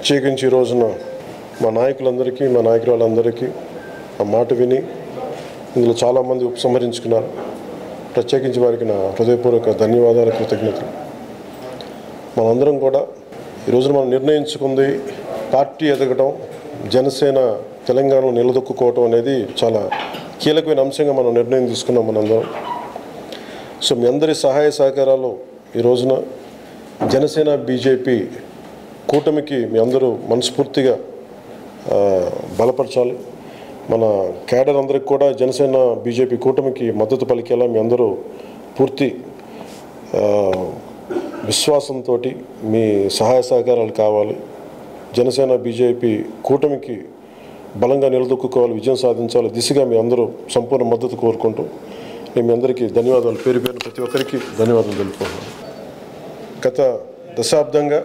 ప్రత్యేకించి ఈ రోజున మా నాయకులందరికీ మా నాయకురాలందరికీ ఆ మాట విని ఇందులో చాలామంది ఉపసంహరించుకున్నారు ప్రత్యేకించి వారికి నా హృదయపూర్వక ధన్యవాదాలు కృతజ్ఞతలు మనందరం కూడా ఈ రోజున మనం నిర్ణయించుకుంది పార్టీ ఎదగడం జనసేన తెలంగాణలో నిలదొక్కుకోవటం అనేది చాలా కీలకమైన అంశంగా మనం నిర్ణయం తీసుకున్నాం మనందరం సో మీ అందరి సహాయ సహకారాలు ఈ రోజున జనసేన బీజేపీ కూటమికి మీ అందరూ మనస్ఫూర్తిగా ఆ, బలపరచాలి మన క్యాడర్ అందరికి కూడా జనసేన బీజేపీ కూటమికి మద్దతు పలికేలా మీ అందరూ పూర్తి ఆ, విశ్వాసంతో మీ సహాయ సహకారాలు కావాలి జనసేన బీజేపీ కూటమికి బలంగా నిలదొక్కుకోవాలి విజయం సాధించాలి దిశగా మీ అందరూ సంపూర్ణ మద్దతు కోరుకుంటూ నేను మీ అందరికీ ధన్యవాదాలు పేరు పేరు ప్రతి ఒక్కరికి ధన్యవాదాలు తెలుపుకుంటున్నాను గత దశాబ్దంగా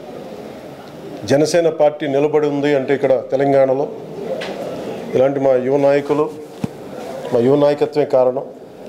జనసేన పార్టీ నిలబడి ఉంది అంటే ఇక్కడ తెలంగాణలో ఇలాంటి మా యువ నాయకులు మా యువ నాయకత్వమే కారణం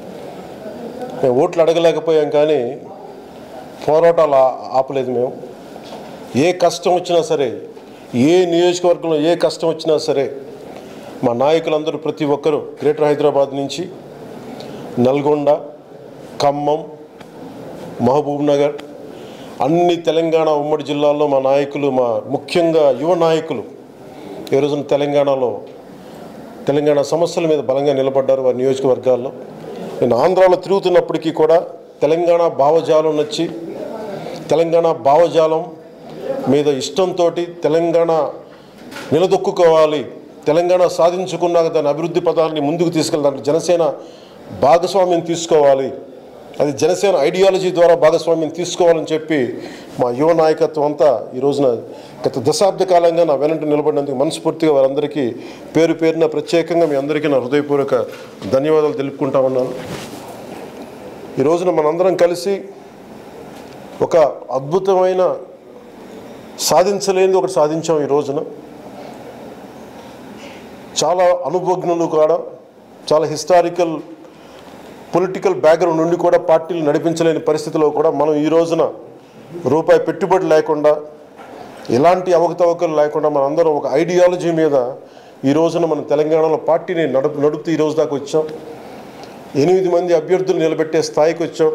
మేము ఓట్లు అడగలేకపోయాం కానీ పోరాటాలు ఆ- ఆపలేదు మేము ఏ కష్టం వచ్చినా సరే ఏ నియోజకవర్గంలో ఏ కష్టం వచ్చినా సరే మా నాయకులందరూ ప్రతి ఒక్కరూ గ్రేటర్ హైదరాబాద్ నుంచి నల్గొండ ఖమ్మం మహబూబ్ నగర్ అన్ని తెలంగాణ ఉమ్మడి జిల్లాల్లో మా నాయకులు మా ముఖ్యంగా యువ నాయకులు ఈ రోజున తెలంగాణలో తెలంగాణ సమస్యల మీద బలంగా నిలబడ్డారు వారి నియోజకవర్గాల్లో నేను ఆంధ్రాలో తిరుగుతున్నప్పటికీ కూడా తెలంగాణ భావజాలం నచ్చి తెలంగాణ భావజాలం మీద ఇష్టంతో తెలంగాణ నిలదొక్కుకోవాలి తెలంగాణ సాధించుకున్నాక దాని అభివృద్ధి పదాలని ముందుకు తీసుకెళ్ళడానికి జనసేన భాగస్వామ్యం తీసుకోవాలి అది జనసేన ఐడియాలజీ ద్వారా భాగస్వామ్యం తీసుకోవాలని చెప్పి మా యువ నాయకత్వం అంతా ఈ రోజున గత దశాబ్ద కాలంగా నా వెనంట నిలబడినందుకు మనస్ఫూర్తిగా వారందరికీ పేరు పేరున ప్రత్యేకంగా మీ అందరికీ నా హృదయపూర్వక ధన్యవాదాలు తెలుపుకుంటా ఉన్నాను ఈ రోజున మనందరం కలిసి ఒక అద్భుతమైన సాధించలేనిది ఒకటి సాధించాం ఈ రోజున చాలా అనుభవజ్ఞులు కూడా చాలా హిస్టారికల్ పొలిటికల్ బ్యాక్గ్రౌండ్ నుండి కూడా పార్టీలు నడిపించలేని పరిస్థితిలో కూడా మనం ఈ రోజున రూపాయి పెట్టుబడి లేకుండా ఎలాంటి అవకతవకలు లేకుండా మనందరం ఒక ఐడియాలజీ మీద ఈ రోజున మన తెలంగాణలో పార్టీని నడుపు నడుపుతూ ఈ రోజు దాకా వచ్చాం ఎనిమిది మంది అభ్యర్థులు నిలబెట్టే స్థాయికి వచ్చాం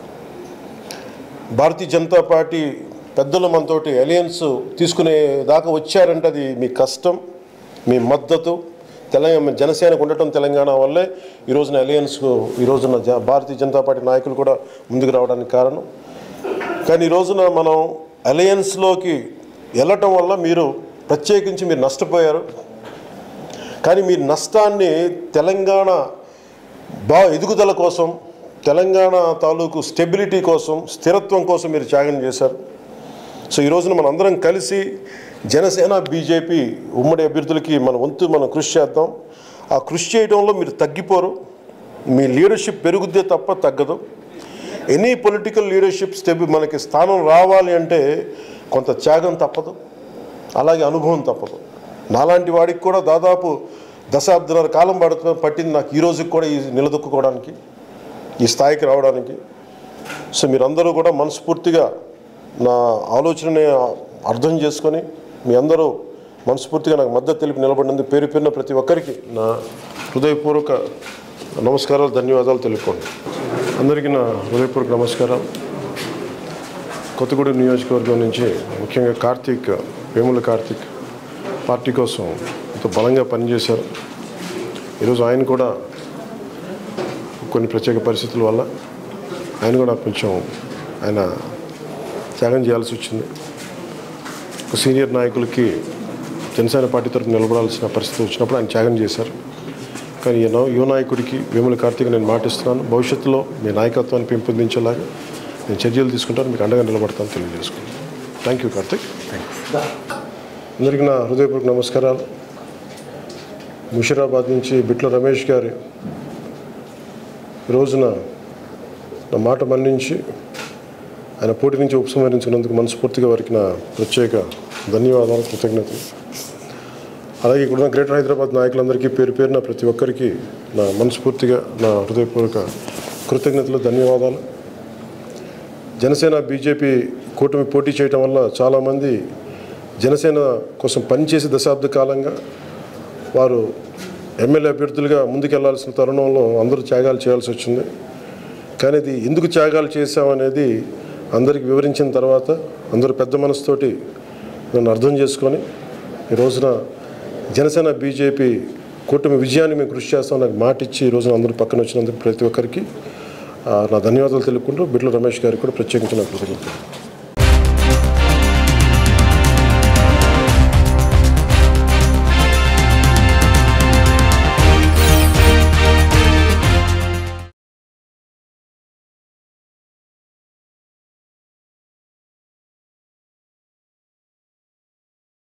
భారతీయ జనతా పార్టీ పెద్దలు మనతోటి అలయన్స్ తీసుకునే దాకా వచ్చారంటే అది మీ కష్టం మీ మద్దతు తెలంగాణ జనసేనకు ఉండటం తెలంగాణ వల్లే ఈ రోజున అలయన్స్ ఈ రోజున జ- భారతీయ జనతా పార్టీ నాయకులు కూడా ముందుకు రావడానికి కారణం కానీ ఈ రోజున మనం అలయన్స్లోకి వెళ్ళటం వల్ల మీరు ప్రత్యేకించి మీరు నష్టపోయారు కానీ మీ నష్టాన్ని తెలంగాణ బా ఎదుగుదల కోసం తెలంగాణ తాలూకు స్టెబిలిటీ కోసం స్థిరత్వం కోసం మీరు త్యాగం చేశారు సో ఈ రోజున మనం అందరం కలిసి జనసేన బీజేపీ ఉమ్మడి అభ్యర్థులకి మన వంతు మనం కృషి చేద్దాం ఆ కృషి చేయడంలో మీరు తగ్గిపోరు మీ లీడర్షిప్ పెరుగుద్దే తప్ప తగ్గదు ఎనీ పొలిటికల్ లీడర్షిప్ స్టెబ్ మనకి స్థానం రావాలి అంటే కొంత త్యాగం తప్పదు అలాగే అనుభవం తప్పదు నాలాంటి వాడికి కూడా దాదాపు దశాబ్దాల కాలం పడుతున్న పట్టింది నాకు ఈ రోజుకి కూడా ఈ నిలదొక్కుకోవడానికి ఈ స్థాయికి రావడానికి సో మీరందరూ కూడా మనస్ఫూర్తిగా నా ఆలోచనని అర్థం చేసుకొని మీ అందరూ మనస్ఫూర్తిగా నాకు మద్దతు తెలిపి నిలబడినందుకు పేరు పేరున ప్రతి ఒక్కరికి నా హృదయపూర్వక నమస్కారాలు ధన్యవాదాలు తెలుపుకోండి అందరికీ నా హృదయపూర్వక నమస్కారాలు కొత్తగూడెం నియోజకవర్గం నుంచి ముఖ్యంగా కార్తీక్ వేముల కార్తీక్ పార్టీ కోసం ఎంతో బలంగా పనిచేశారు ఈరోజు ఆయన కూడా కొన్ని ప్రత్యేక పరిస్థితుల వల్ల ఆయన కూడా కొంచెం ఆయన త్యాగం చేయాల్సి వచ్చింది ఒక సీనియర్ నాయకులకి జనసేన పార్టీ తరఫున నిలబడాల్సిన పరిస్థితి వచ్చినప్పుడు ఆయన త్యాగం చేశారు కానీ ఈ నవ- యువ నాయకుడికి వేముల కార్తీక్ నేను మాటిస్తున్నాను భవిష్యత్తులో మీ నాయకత్వాన్ని పెంపొందించేలాగా నేను చర్యలు తీసుకుంటాను మీకు అండగా నిలబడతాను తెలియజేసుకుంటాను థ్యాంక్ యూ కార్తీక్ అందరికీ నా హృదయపూర్వక నమస్కారాలు ముషిరాబాద్ నుంచి బిట్ల రమేష్ గారి ఈ రోజున నా మాట మన్నించి ఆయన పోటీ నుంచి ఉపసంహరించినందుకు మనస్ఫూర్తిగా వారికి నా ప్రత్యేక ధన్యవాదాలు కృతజ్ఞతలు అలాగే ఇక్కడ ఉన్న గ్రేటర్ హైదరాబాద్ నాయకులందరికీ పేరు పేరున ప్రతి ఒక్కరికి నా మనస్ఫూర్తిగా నా హృదయపూర్వక కృతజ్ఞతలు ధన్యవాదాలు జనసేన బీజేపీ కూటమి పోటీ చేయటం వల్ల చాలామంది జనసేన కోసం పనిచేసి దశాబ్ద కాలంగా వారు ఎమ్మెల్యే అభ్యర్థులుగా ముందుకెళ్లాల్సిన తరుణంలో అందరూ త్యాగాలు చేయాల్సి వచ్చింది కానీ ఇది ఎందుకు త్యాగాలు చేశామనేది అందరికి వివరించిన తర్వాత అందరూ పెద్ద మనసుతోటి నన్ను అర్థం చేసుకొని ఈ రోజున జనసేన బీజేపీ కూటమి విజయాన్ని మేము కృషి చేస్తాం నాకు మాట ఇచ్చి ఈ రోజున అందరూ పక్కన వచ్చినందుకు ప్రతి ఒక్కరికి ఆ, నా ధన్యవాదాలు తెలుపుకుంటూ బిడ్ల రమేష్ గారికి కూడా ప్రత్యేకించిన కృతజ్ఞతలు